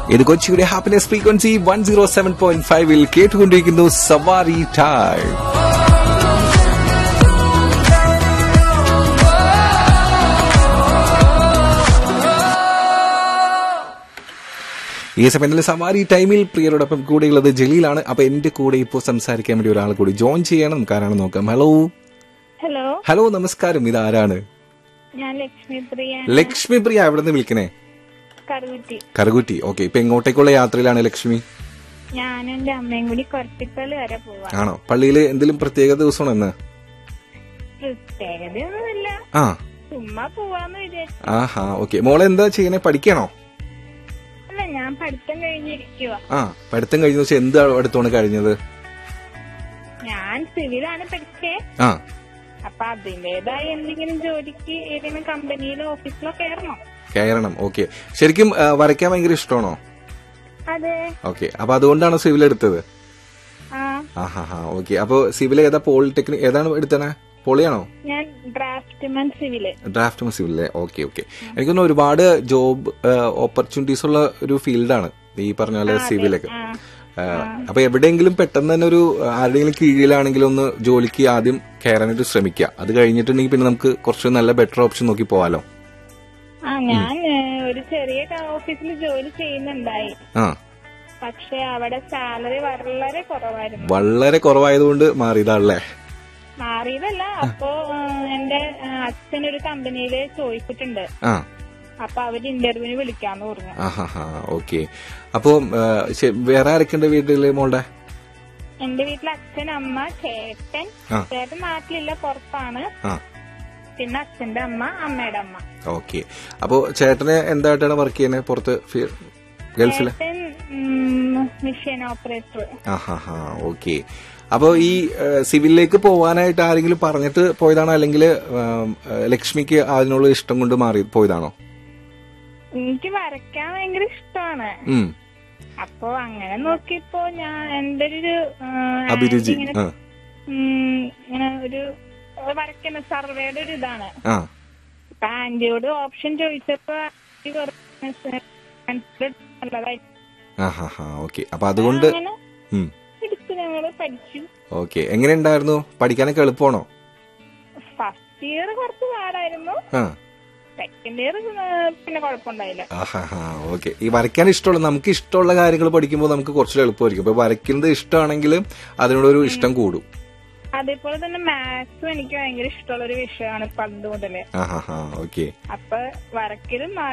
ഇത് കൊച്ചിയുടെ happiness frequency one zero seven point ഫൈവിൽ കേട്ടുകൊണ്ടിരിക്കുന്നു സവാരി ടൈം ഈ സമയത്തിൽ സവാരി ടൈമിൽ പ്രിയരോടൊപ്പം കൂടെയുള്ളത് ജലീലാണ് അപ്പൊ എന്റെ കൂടെ ഇപ്പോൾ സംസാരിക്കാൻ വേണ്ടി ഒരാൾ കൂടി ജോയിൻ ചെയ്യണം നമുക്ക് ആരാണ് നോക്കാം ഹലോ ഹലോ ഹലോ നമസ്കാരം ഇത് ആരാണ് ഞാൻ ലക്ഷ്മി പ്രിയ ലക്ഷ്മി പ്രിയ എവിടെ നിന്ന് വിളിക്കണേ കറുകുറ്റി കറുകുറ്റി ഓക്കെ ഇപ്പൊ എങ്ങോട്ടേക്കുള്ള യാത്രയിലാണ് ലക്ഷ്മി ഞാൻ എന്റെ അമ്മയും കൂടി കൊറത്തിപ്പള്ളി വരെ പോവാ ആണോ പള്ളിയിൽ എന്തെങ്കിലും പ്രത്യേക ദിവസമാണോ ഇന്ന് പ്രത്യേകതയൊന്നുമില്ല ആ ചുമ്മാ പോവാന്ന് വിചാരിച്ചു ആഹാ ഓക്കെ മോളെ എന്താ ചെയ്യണേ പഠിക്കണോ അല്ല ഞാൻ പഠിത്തം കഴിഞ്ഞിരിക്കുക ആ പഠിത്തം കഴിഞ്ഞ വെച്ചാൽ എന്ത് അടുത്താണ് കഴിഞ്ഞത് ഞാൻ സിവിലാണ് പഠിച്ചേ ആ അപ്പൊ അതിന്റേതായ എന്തെങ്കിലും ജോലിക്ക് ഏതെങ്കിലും കമ്പനിയിലോ ഓഫീസിലോ കയറണം കയറണം ഓക്കെ ശരിക്കും ആ, വരയ്ക്കാൻ ഭയങ്കര ഇഷ്ടമാണോ അതെ ഓക്കെ അപ്പൊ അതുകൊണ്ടാണോ സിവിൽ എടുത്തത് ആ ആഹാ ഹാ ഓക്കെ അപ്പൊ സിവിൽ ഏതാ പോളിടെക്നിക് ഏതാണ് എടുത്തണേ പോളിയാണോ ഞാൻ ഡ്രാഫ്റ്റ്മാൻ സിവില് ഡ്രാഫ്റ്റ് സിവിലല്ലേ ഓക്കെ ഓക്കെ എനിക്ക് തോന്നുന്നു ഒരുപാട് ജോബ് ഓപ്പർച്യൂണിറ്റീസ് ഉള്ള ഒരു ഫീൽഡാണ് ഈ പറഞ്ഞ പോലെ സിവിലൊക്കെ ആ ആ, അപ്പൊ എവിടെയെങ്കിലും പെട്ടെന്ന് തന്നെ ഒരു ആരുടെയെങ്കിലും കീഴിലാണെങ്കിലും ഒന്ന് ജോലിക്ക് ആദ്യം കയറാനായിട്ട് ശ്രമിക്കുക അത് കഴിഞ്ഞിട്ടുണ്ടെങ്കിൽ പിന്നെ നമുക്ക് കുറച്ച് നല്ല ബെറ്റർ ഓപ്ഷൻ നോക്കി പോവാലോ ആ ഞാൻ ഏ, ഒരു ചെറിയ ഓഫീസിൽ ജോലി ചെയ്യുന്നുണ്ടായി ആ പക്ഷെ അവിടെ സാലറി വളരെ കുറവായിരുന്നു വളരെ കുറവായതുകൊണ്ട് മാറിയതാണല്ലേ മാറിയതല്ല അപ്പോ ആ, എന്റെ ആ, അച്ഛൻ ഒരു കമ്പനിയില് ചോദിച്ചിട്ടുണ്ട് ആ അപ്പൊ അവര് ഇന്റർവ്യൂവിന് വിളിക്കാന്ന് പറഞ്ഞു ആഹാ ഹാ ഓക്കെ അപ്പോ വേറെ ആരൊക്കെയുണ്ട് വീട്ടില് മോളുടെ എന്റെ വീട്ടിൽ അച്ഛൻ അമ്മ ചേട്ടൻ ആ. ചേട്ടൻ നാട്ടിലില്ല പുറത്താണ് ആ പിന്നെ അച്ഛന്റെ അമ്മ അമ്മയുടെ അമ്മ ഓക്കെ അപ്പോ ചേട്ടന് എന്തായിട്ടാണ് വർക്ക് ചെയ്യുന്നത് പുറത്ത് ഫി- ഗൾഫില് ചേട്ടൻ മിഷൻ ഓപ്പറേറ്റർ ആഹാ ഹാ ഓക്കെ അപ്പോ ഈ ഏഹ്, സിവിലിലേക്ക് പോവാനായിട്ട് ആരെങ്കിലും പറഞ്ഞിട്ട് പോയതാണോ അല്ലെങ്കിൽ ലക്ഷ്മിക്ക് അതിനുള്ള ഇഷ്ടം കൊണ്ട് മാറി പോയതാണോ എനിക്ക് വരയ്ക്കാൻ ഭയങ്കര ഇഷ്ടമാണ് ഉം അപ്പൊ അങ്ങനെ നോക്കിയപ്പോ ഞാൻ എന്റെ ഒരു ആ, അഭിരുചി ഇങ്ങനെ ആ ഉം, ഇങ്ങനെ ഒരു വരയ്ക്കുന്ന സർവേയുടെ ഒരു ഇതാണ് ആ അപ്പൊ ആന്റിയോട് ഓപ്ഷൻ ചോദിച്ചപ്പോ ആന്റി കുറച്ച് നല്ലതായി ആഹാ ഹാ ഓക്കെ അപ്പൊ അതുകൊണ്ട് അങ്ങനെ ഉം എടുത്ത് ഞങ്ങള് പഠിച്ചു ഓക്കെ എങ്ങനെ ഉണ്ടായിരുന്നു പഠിക്കാനൊക്കെ എളുപ്പമാണോ ഫസ്റ്റ് ഇയർ കുറച്ച് പാടായിരുന്നു ആ സെക്കൻഡ് ഇയർ പിന്നെ കുഴപ്പമുണ്ടായില്ല ആഹാ ഹാ ഓക്കെ ഈ വരയ്ക്കാൻ ഇഷ്ടമുള്ള നമുക്ക് ഇഷ്ടമുള്ള കാര്യങ്ങൾ പഠിക്കുമ്പോൾ നമുക്ക് കുറച്ചുകൂടെ എളുപ്പമായിരിക്കും ഇപ്പൊ വരയ്ക്കുന്നത് ഇഷ്ടമാണെങ്കിൽ അതിനോടൊരു ഇഷ്ടം കൂടും അതേപോലെ തന്നെ മാത്സും എനിക്ക് ഭയങ്കര ഇഷ്ടമുള്ള ഒരു വിഷയമാണ് പണ്ട് മുതല് ആഹാ ഹാ ഓക്കെ അപ്പൊ വരക്കലും